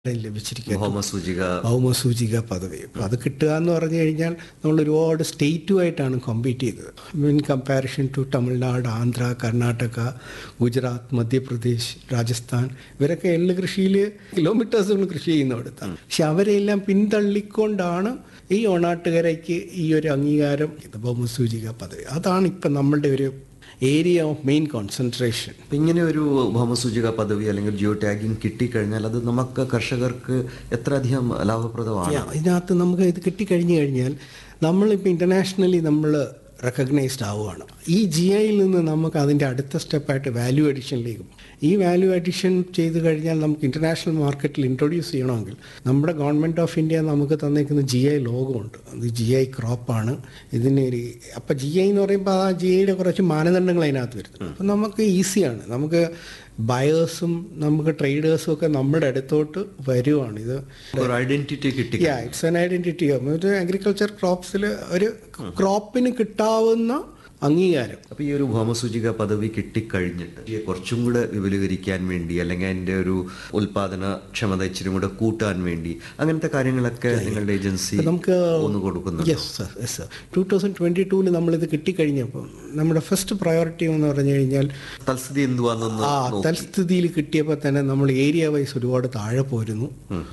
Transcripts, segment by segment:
ലഭിച്ചിരിക്കുക ഭൗമസൂചിക ഭൗമസൂചിക പദവി അപ്പോൾ അത് കിട്ടുക എന്ന് പറഞ്ഞു കഴിഞ്ഞാൽ നമ്മൾ ഒരുപാട് സ്റ്റേറ്റുമായിട്ടാണ് കോമ്പീറ്റ് ചെയ്തത് in comparison to Tamil Nadu Andhra Karnataka Gujarat Madhya Pradesh Rajasthan ഇവരൊക്കെ എള്ള് കൃഷിയിൽ കിലോമീറ്റേഴ്സുകൾ കൃഷി ചെയ്യുന്നിടത്താണ് പക്ഷെ അവരെല്ലാം പിന്തള്ളിക്കൊണ്ടാണ് ഈ ഒണാട്ടുകരയ്ക്ക് ഈ ഒരു അംഗീകാരം ഇത് ഭൗമസൂചിക പദവി അതാണ് ഇപ്പം നമ്മളുടെ ഒരു ഏരിയ ഓഫ് മെയിൻ കോൺസെൻട്രേഷൻ അപ്പൊ ഇങ്ങനെ ഒരു ഭൗമസൂചിക പദവി അല്ലെങ്കിൽ ജിയോ ടാഗിങ് കിട്ടിക്കഴിഞ്ഞാൽ അത് നമുക്ക് കർഷകർക്ക് എത്ര അധികം ലാഭപ്രദമാണ് Yeah, ഇതിനകത്ത് നമുക്ക് ഇത് കിട്ടിക്കഴിഞ്ഞു കഴിഞ്ഞാൽ നമ്മളിപ്പോൾ ഇൻ്റർനാഷണലി നമ്മൾ റെക്കഗ്നൈസ്ഡ് ആവുകയാണ് ഈ ജി ഐയിൽ നിന്ന് നമുക്ക് അതിൻ്റെ അടുത്ത സ്റ്റെപ്പായിട്ട് വാല്യൂ അഡീഷനിലേക്ക് പോകും ഈ വാല്യൂ അഡീഷൻ ചെയ്ത് കഴിഞ്ഞാൽ നമുക്ക് ഇൻ്റർനാഷണൽ മാർക്കറ്റിൽ ഇൻട്രൊഡ്യൂസ് ചെയ്യണമെങ്കിൽ നമ്മുടെ ഗവൺമെൻറ് ഓഫ് ഇന്ത്യ നമുക്ക് തന്നേക്കുന്ന ജി ഐ ലോഗമുണ്ട് അത് ജി ഐ ക്രോപ്പാണ് ഇതിന് ഒരു അപ്പോൾ ജി ഐ എന്ന് പറയുമ്പോൾ ആ ജി ഐയുടെ കുറച്ച് മാനദണ്ഡങ്ങൾ അതിനകത്ത് വരുന്നത് അപ്പം നമുക്ക് ഈസിയാണ് നമുക്ക് ബയേഴ്സും നമുക്ക് ട്രേഡേഴ്സും ഒക്കെ നമ്മുടെ അടുത്തോട്ട് വരുവാണ് ഇത് ഒരു ഐഡന്റിറ്റി കിട്ടി യാ ഇറ്റ്സ് എൻ ഐഡന്റിറ്റി ഒരു അഗ്രികൾച്ചർ ക്രോപ്സിൽ ഒരു ക്രോപ്പിന് കിട്ടാവുന്ന അംഗീകാരം അപ്പൊ ഈ ഒരു ഭൗമസൂചിക പദവി കിട്ടിക്കഴിഞ്ഞിട്ട് ഈ കുറച്ചും കൂടെ വിപുലീകരിക്കാൻ വേണ്ടി അല്ലെങ്കിൽ അതിന്റെ ഒരു ഉൽപാദന ക്ഷമത ഇച്ചിരി കൂടെ കൂട്ടാൻ വേണ്ടി അങ്ങനത്തെ കാര്യങ്ങളൊക്കെ നിങ്ങളുടെ ഏജൻസി നമുക്ക് ഒന്ന് കൊടുക്കുന്നു yes sir yes sir two thousand twenty ടൂവിൽ നമ്മളിത് കിട്ടിക്കഴിഞ്ഞപ്പോൾ നമ്മുടെ ഫസ്റ്റ് പ്രയോറിറ്റി എന്ന് പറഞ്ഞു കഴിഞ്ഞാൽ തൽസ്ഥിതി എന്തുവാന്നൊന്ന് ആ തൽസ്ഥിതിയിൽ കിട്ടിയപ്പോൾ തന്നെ നമ്മൾ ഏരിയ വൈസ് ഒരുപാട് താഴെ പോരുന്നു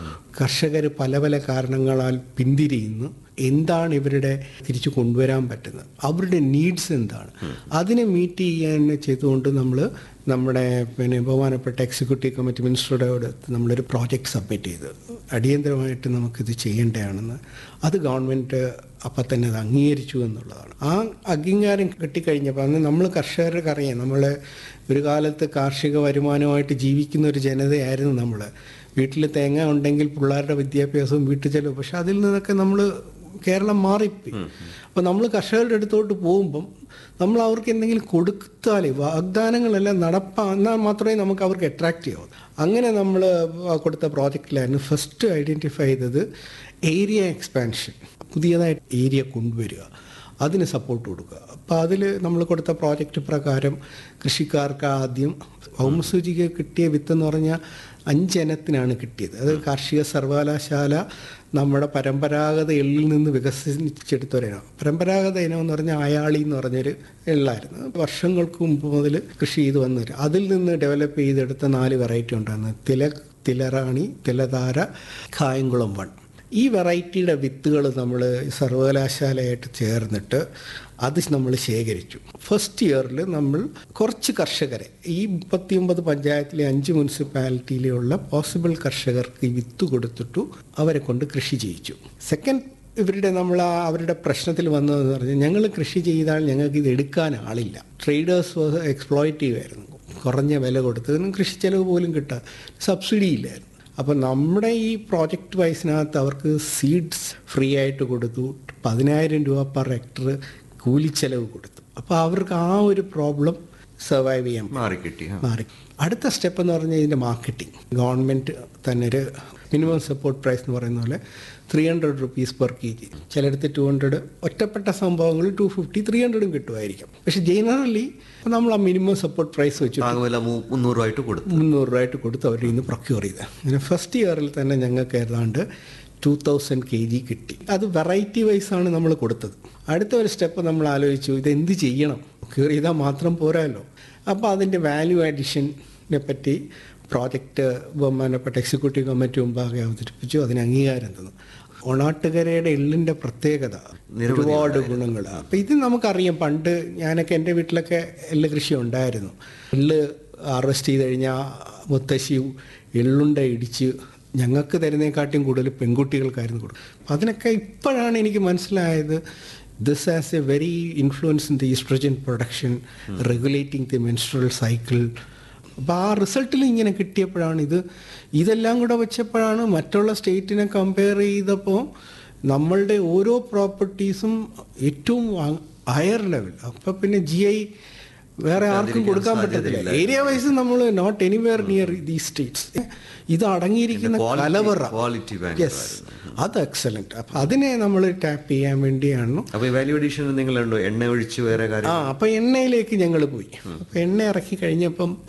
കർഷകർ പല പല കാരണങ്ങളാൽ പിന്തിരിയുന്നു എന്താണ് ഇവരുടെ തിരിച്ചു കൊണ്ടുവരാൻ പറ്റുന്നത് അവരുടെ നീഡ്സ് എന്താണ് അതിനെ മീറ്റ് ചെയ്യാൻ ചെയ്തുകൊണ്ട് നമ്മൾ നമ്മുടെ പിന്നെ ബഹുമാനപ്പെട്ട എക്സിക്യൂട്ടീവ് കമ്മിറ്റി മിനിസ്റ്ററുടെ അടുത്ത് നമ്മളൊരു പ്രോജക്റ്റ് സബ്മിറ്റ് ചെയ്ത് അടിയന്തരമായിട്ട് നമുക്കിത് ചെയ്യേണ്ടതാണെന്ന് അത് ഗവൺമെൻറ് അപ്പം തന്നെ അത് അംഗീകരിച്ചു എന്നുള്ളതാണ് ആ അംഗീകാരം കിട്ടിക്കഴിഞ്ഞപ്പോൾ അന്ന് നമ്മൾ കർഷകർക്ക് അറിയാം നമ്മൾ ഒരു കാലത്ത് കാർഷിക വരുമാനമായിട്ട് ജീവിക്കുന്ന ഒരു ജനതയായിരുന്നു നമ്മൾ വീട്ടിൽ തേങ്ങ ഉണ്ടെങ്കിൽ പിള്ളേരുടെ വിദ്യാഭ്യാസവും വീട്ടു ചെലവ് പക്ഷെ അതിൽ നിന്നൊക്കെ നമ്മൾ കേരളം മാറിപ്പോയി അപ്പോൾ നമ്മൾ കർഷകരുടെ അടുത്തോട്ട് പോകുമ്പം നമ്മൾ അവർക്ക് എന്തെങ്കിലും കൊടുത്താലേ വാഗ്ദാനങ്ങളെല്ലാം നടപ്പാ എന്നാൽ മാത്രമേ നമുക്ക് അവർക്ക് അട്രാക്റ്റ് ചെയ്യാവൂ അങ്ങനെ നമ്മൾ കൊടുത്ത പ്രോജക്റ്റിലായിരുന്നു ഫസ്റ്റ് ഐഡൻറ്റിഫൈ ചെയ്തത് ഏരിയ എക്സ്പാൻഷൻ പുതിയതായിട്ട് ഏരിയ കൊണ്ടുവരിക അതിന് സപ്പോർട്ട് കൊടുക്കുക അപ്പോൾ അതിൽ നമ്മൾ കൊടുത്ത പ്രോജക്റ്റ് പ്രകാരം കൃഷിക്കാർക്ക് ആദ്യം ഭൗമസൂചിക കിട്ടിയ വിത്ത് എന്ന് പറഞ്ഞാൽ അഞ്ചിനത്തിനാണ് കിട്ടിയത് അത് കാർഷിക സർവകലാശാല നമ്മുടെ പരമ്പരാഗത എള്ളിൽ നിന്ന് വികസിച്ചെടുത്ത ഒരിനം പരമ്പരാഗത ഇനം എന്ന് പറഞ്ഞാൽ അയാളി എന്ന് പറഞ്ഞൊരു എള്ളായിരുന്നു വർഷങ്ങൾക്ക് മുമ്പ് മുതൽ കൃഷി ചെയ്ത് വന്നൊരു അതിൽ നിന്ന് ഡെവലപ്പ് ചെയ്തെടുത്ത നാല് വെറൈറ്റി ഉണ്ടായിരുന്നു തില തിലറാണി തിലതാര കായംകുളം വൺ ഈ വെറൈറ്റിയുടെ വിത്തുകൾ നമ്മൾ സർവകലാശാലയായിട്ട് ചേർന്നിട്ട് അത് നമ്മൾ ശേഖരിച്ചു ഫസ്റ്റ് ഇയറിൽ നമ്മൾ കുറച്ച് കർഷകരെ ഈ മുപ്പത്തിയൊമ്പത് പഞ്ചായത്തിലെ അഞ്ച് മുനിസിപ്പാലിറ്റിയിലുള്ള പോസിബിൾ കർഷകർക്ക് ഈ വിത്ത് കൊടുത്തിട്ടു അവരെ കൊണ്ട് കൃഷി ചെയ്യിച്ചു സെക്കൻഡ് ഇവരുടെ നമ്മൾ ആ അവരുടെ പ്രശ്നത്തിൽ വന്നതെന്ന് പറഞ്ഞാൽ ഞങ്ങൾ കൃഷി ചെയ്താൽ ഞങ്ങൾക്ക് ഇത് എടുക്കാൻ ആളില്ല ട്രേഡേഴ്സ് എക്സ്പ്ലോയിറ്റീവ് ആയിരുന്നു കുറഞ്ഞ വില കൊടുത്തതിനും കൃഷി ചെലവ് പോലും കിട്ടാൻ സബ്സിഡി ഇല്ലായിരുന്നു അപ്പോൾ നമ്മുടെ ഈ പ്രോജക്റ്റ് വൈസിനകത്ത് അവർക്ക് സീഡ്സ് ഫ്രീ ആയിട്ട് കൊടുത്തു പതിനായിരം രൂപ പെർ ഹെക്ടർ കൂലിച്ചെലവ് കൊടുത്തു അപ്പോൾ അവർക്ക് ആ ഒരു പ്രോബ്ലം സർവൈവ് ചെയ്യാൻ മാറിക്കിട്ടി ആ. മാറി അടുത്ത സ്റ്റെപ്പ് എന്ന് പറഞ്ഞാൽ ഇതിൻ്റെ മാർക്കറ്റിംഗ് ഗവൺമെൻറ് തന്നെ ഒരു മിനിമം സപ്പോർട്ട് പ്രൈസ് എന്ന് പറയുന്ന പോലെ three hundred rupees per K G ചിലയിടത്ത് ടു ഹൺഡ്രഡ് ഒറ്റപ്പെട്ട സംഭവങ്ങളിൽ ടു ഫിഫ്റ്റി ത്രീ ഹൺഡ്രഡും കിട്ടുമായിരിക്കും പക്ഷേ ജനറലി നമ്മൾ ആ മിനിമം സപ്പോർട്ട് പ്രൈസ് വെച്ച് താങ്ങുവില മൂ- മുന്നൂറ് രൂപയായിട്ട് കൊടുത്തു മുന്നൂറ് രൂപയായിട്ട് കൊടുത്ത് അവരിൽ നിന്ന് പ്രൊക്യൂർ ചെയ്ത് അങ്ങനെ ഫസ്റ്റ് ഇയറിൽ തന്നെ ഞങ്ങൾക്ക് ഏതാണ്ട് ടു തൗസൻഡ് കെ ജി കിട്ടി അത് വെറൈറ്റി വൈസാണ് നമ്മൾ കൊടുത്തത് അടുത്ത ഒരു സ്റ്റെപ്പ് നമ്മൾ ആലോചിച്ചു ഇത് എന്ത് ചെയ്യണം പ്രൊക്യൂർ ചെയ്താൽ മാത്രം പോരാല്ലോ അപ്പോൾ അതിൻ്റെ വാല്യൂ അഡീഷനെ പറ്റി പ്രോജക്റ്റ് ബഹുമാനപ്പെട്ട എക്സിക്യൂട്ടീവ് കമ്മിറ്റി മുമ്പാകെ അവതരിപ്പിച്ചു അതിന് അംഗീകാരം തന്നു ഒണാട്ടുകരയുടെ എള്ളിൻ്റെ പ്രത്യേകത ഒരുപാട് ഗുണങ്ങൾ അപ്പം ഇത് നമുക്കറിയാം പണ്ട് ഞാനൊക്കെ എൻ്റെ വീട്ടിലൊക്കെ എള്ള് കൃഷി ഉണ്ടായിരുന്നു എള്ള് ഹാർവെസ്റ്റ് ചെയ്ത് കഴിഞ്ഞാൽ മുത്തശ്ശിയും എള്ളുണ്ട ഇടിച്ച് ഞങ്ങൾക്ക് തരുന്നതിനെക്കാട്ടിയും കൂടുതൽ പെൺകുട്ടികൾക്കായിരുന്നു കൊടുക്കും അപ്പം അതിനൊക്കെ ഇപ്പോഴാണ് എനിക്ക് മനസ്സിലായത് this has a very influence in the oestrogen production regulating the menstrual cycle അപ്പോൾ ആ റിസൾട്ടിൽ ഇങ്ങനെ കിട്ടിയപ്പോഴാണ് ഇത് ഇതെല്ലാം കൂടെ വെച്ചപ്പോഴാണ് മറ്റുള്ള സ്റ്റേറ്റിനെ കമ്പയർ ചെയ്തപ്പോൾ നമ്മളുടെ ഓരോ പ്രോപ്പർട്ടീസും ഏറ്റവും ഹയർ ലെവൽ അപ്പോൾ പിന്നെ ജി ഐ വേറെ ആർക്കും കൊടുക്കാൻ പറ്റത്തില്ല ഏരിയ വൈസ് നമ്മൾ not anywhere near the states ഇത് അടങ്ങിയിരിക്കുന്ന quality- കലവറ quality bank യെസ് അത് എക്സലൻറ്റ് അപ്പം അതിനെ നമ്മൾ ടാപ്പ് ചെയ്യാൻ വേണ്ടിയാണ് അപ്പൊ ഈ വാല്യൂ അഡീഷൻ നിങ്ങളുണ്ടോ എണ്ണ ഒഴിച്ച് വേറെ ആ കാര്യം അപ്പം എണ്ണയിലേക്ക് ഞങ്ങൾ പോയി അപ്പം എണ്ണ ഇറക്കി കഴിഞ്ഞപ്പം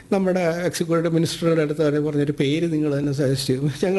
നമ്മുടെ എക്സിക്യൂട്ടീവ് മിനിസ്റ്ററുടെ അടുത്ത് തന്നെ പറഞ്ഞൊരു പേര് നിങ്ങൾ തന്നെ സജസ്റ്റ് ചെയ്യും ഞങ്ങൾ